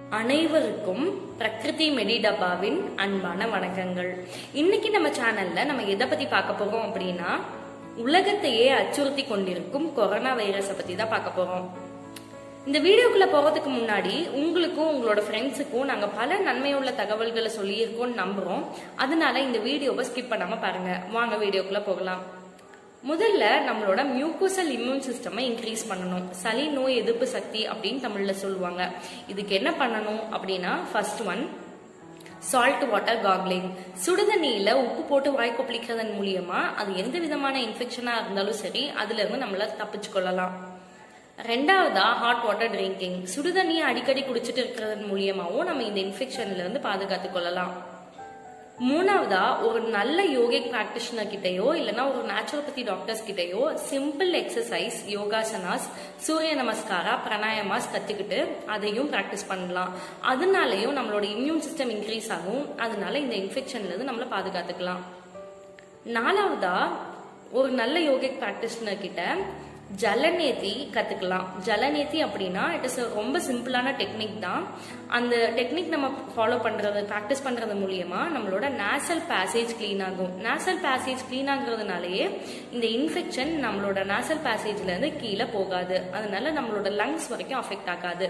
அனைவருக்கும் பிரகிருதி மெடிடபாவின் அன்பான வணக்கங்கள் இன்னைக்கு நம்ம சேனல்ல நம்ம எதை பத்தி பார்க்க போறோம் அப்படின்னா உலகத்தையே அச்சுறுத்தி கொண்டிருக்கும் கொரோனா வைரஸை பத்தி தான் பார்க்க போறோம் இந்த வீடியோக்குள்ள போறதுக்கு முன்னாடி உங்களுக்கும் உங்களோட ஃப்ரெண்ட்ஸுக்கும் நாங்க பல நன்மையுள்ள தகவல்களை சொல்லியிருக்கோம்னு நம்புறோம் அதனால இந்த வீடியோவை ஸ்கிப் பண்ணாம பாருங்க வாங்க வீடியோக்குள்ள போகலாம் முதல்ல நம்மளோட மியூக்கோசல் இம்யூன் சிஸ்டமை இன்க்ரீஸ் பண்ணணும் சளி நோய் எதிர்ப்பு சக்தி அப்படின்னு தமிழ்ல சொல்லுவாங்க இதுக்கு என்ன பண்ணணும் அப்படின்னா first one salt water gargling சுடுதண்ணியில உப்பு போட்டு வாய் கொப்பளிக்கிறதன் மூலியமா அது எந்த விதமான இன்ஃபெக்ஷனா இருந்தாலும் சரி அதுல இருந்து நம்மள தப்பிச்சு கொள்ளலாம் ரெண்டாவதா ஹாட் வாட்டர் ட்ரிங்கிங் சுடுதண்ணியை அடிக்கடி குடிச்சிட்டு இருக்கிறதன் மூலியமாவும் நம்ம இந்த இன்ஃபெக்ஷன்ல இருந்து பாதுகாத்து கொள்ளலாம் மூணாவதா ஒரு நல்ல யோகிக் பிராக்டிஷனர் கிட்டயோ இல்லைன்னா ஒரு நேச்சுரோபதி டாக்டர்ஸ் கிட்டயோ சிம்பிள் எக்ஸசைஸ் யோகாசனாஸ் சூரிய நமஸ்காரா பிராணாயமாஸ் கத்துக்கிட்டு அதையும் ப்ராக்டிஸ் பண்ணலாம் அதனாலயும் நம்மளோட இம்யூன் சிஸ்டம் இன்க்ரீஸ் ஆகும் அதனால இந்த இன்ஃபெக்ஷன்ல இருந்து நம்மள பாதுகாத்துக்கலாம் நாலாவதா ஒரு நல்ல யோகிக் பிராக்டிஷனர் கிட்ட ஜலநேத்தி கத்துக்கலாம் ஜலநேத்தி அப்படின்னா இட் இஸ் ரொம்ப சிம்பிளான டெக்னிக் தான் அந்த டெக்னிக் நம்ம ஃபாலோ பண்றது ப்ராக்டிஸ் பண்றது மூலியமா நம்மளோட நேசல் பேசேஜ் க்ளீன் ஆகும் நேசல் பேசேஜ் க்ளீன் ஆகுறதுனாலயே இந்த இன்ஃபெக்ஷன் நம்மளோட நேசல் பேசேஜ்ல இருந்து கீழே போகாது அதனால நம்மளோட லங்ஸ் வரைக்கும் அஃபெக்ட் ஆகாது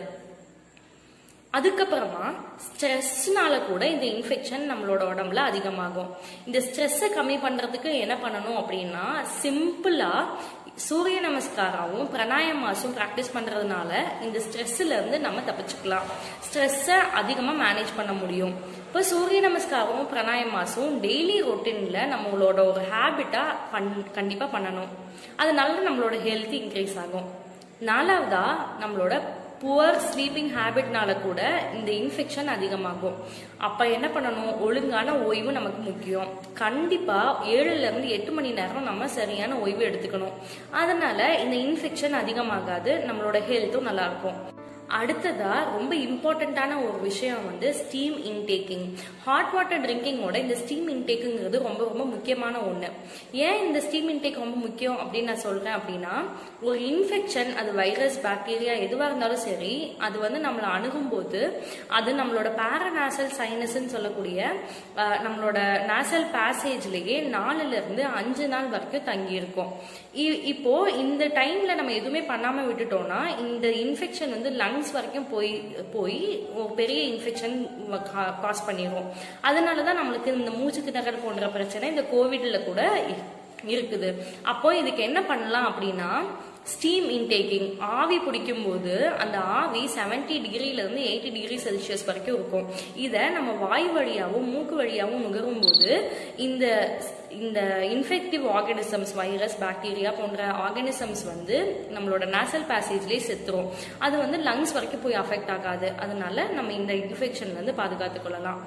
அதுக்கப்புறமா ஸ்ட்ரெஸ்னால கூட இந்த இன்ஃபெக்ஷன் நம்மளோட உடம்புல அதிகமாகும் இந்த ஸ்ட்ரெஸ்ஸை கம்மி பண்றதுக்கு என்ன பண்ணணும் அப்படின்னா சிம்பிளா சூரிய நமஸ்காராவும் பிராணாயமாசும் ப்ராக்டிஸ் பண்றதுனால இந்த ஸ்ட்ரெஸ்ல இருந்து நம்ம தப்பிச்சுக்கலாம் ஸ்ட்ரெஸ்ஸை அதிகமா மேனேஜ் பண்ண முடியும் இப்போ சூரிய நமஸ்காரமும் பிராணாயமாசும் டெய்லி ரொட்டீன்ல நம்மளோட ஒரு ஹேபிட்டா பண் கண்டிப்பா பண்ணணும் அதனால நம்மளோட ஹெல்த் இன்க்ரீஸ் ஆகும் நாலாவதா நம்மளோட புவர் ஸ்லீப்பிங் ஹேபிட்னால கூட இந்த இன்ஃபெக்ஷன் அதிகமாகும் அப்ப என்ன பண்ணணும் ஒழுங்கான ஓய்வு நமக்கு முக்கியம் கண்டிப்பா ஏழுல இருந்து எட்டு மணி நேரம் நம்ம சரியான ஓய்வு எடுத்துக்கணும் அதனால இந்த இன்ஃபெக்ஷன் அதிகமாகாது நம்மளோட ஹெல்த்தும் நல்லா இருக்கும் அடுத்ததா ரொம்ப இம்பார்ட்டண்ட்டான ஒரு விஷயம் வந்து ஸ்டீம் இன்டேக்கிங் ஹாட் வாட்டர் ட்ரிங்கிங்கோட இந்த ஸ்டீம் இன்டேக்குங்கிறது ரொம்ப ரொம்ப முக்கியமான ஒன்று ஏன் இந்த ஸ்டீம் இன்டேக் ரொம்ப முக்கியம் அப்படின்னு நான் சொல்றேன் அப்படின்னா ஒரு இன்ஃபெக்ஷன் அது வைரஸ் பாக்டீரியா எதுவாக இருந்தாலும் சரி அது வந்து நம்மளை அணுகும்போது அது நம்மளோட பேரநாசல் சைனஸ்ன்னு சொல்லக்கூடிய அஹ், நம்மளோட நாசல் பேசேஜ்லயே நாலுல இருந்து அஞ்சு நாள் வரைக்கும் தங்கி இருக்கும் இ- இப்போ இந்த டைம்ல நம்ம எதுவுமே பண்ணாம விட்டுட்டோம்னா இந்த இன்ஃபெக்ஷன் வந்து லங்ஸ் வரைக்கும் போய் போய் ஒரு பெரிய இன்ஃபெக்ஷன் காஸ் பண்ணிடும் அதனால தான் நம்மளுக்கு இந்த மூச்சு திணறல் போன்ற பிரச்சனை இந்த கோவிட்ல கூட இ- இருக்குது அப்போ இதுக்கு என்ன பண்ணலாம் அப்படின்னா ஸ்டீம் இன்டேக்கிங் ஆவி பிடிக்கும் போது அந்த ஆவி 70 டிகிரில இருந்து எயிட்டி டிகிரி செல்சியஸ் வரைக்கும் இருக்கும் இதை நம்ம வாய் வழியாவும் மூக்கு வழியாவும் நுகரும் போது இந்த இந்த இன்ஃபெக்டிவ் ஆர்கானிசம்ஸ் வைரஸ் பாக்டீரியா போன்ற ஆர்கானிசம்ஸ் வந்து நம்மளோட நேசல் பேசேஜ்லேயே செத்துரும் அது வந்து லங்ஸ் வரைக்கும் போய் அஃபெக்ட் ஆகாது அதனால நம்ம இந்த இன்ஃபெக்ஷன்ல இருந்து பாதுகாத்துக் கொள்ளலாம்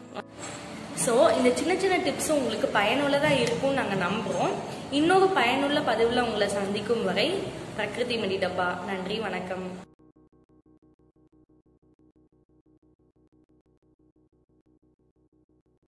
ஸோ இந்த சின்ன சின்ன டிப்ஸும் உங்களுக்கு பயனுள்ளதாக இருக்கும்னு நாங்கள் நம்புகிறோம் இன்னொரு பயனுள்ள பதிவில் உங்களை சந்திக்கும் வரை பிரகிருதி மணி டப்பா நன்றி வணக்கம்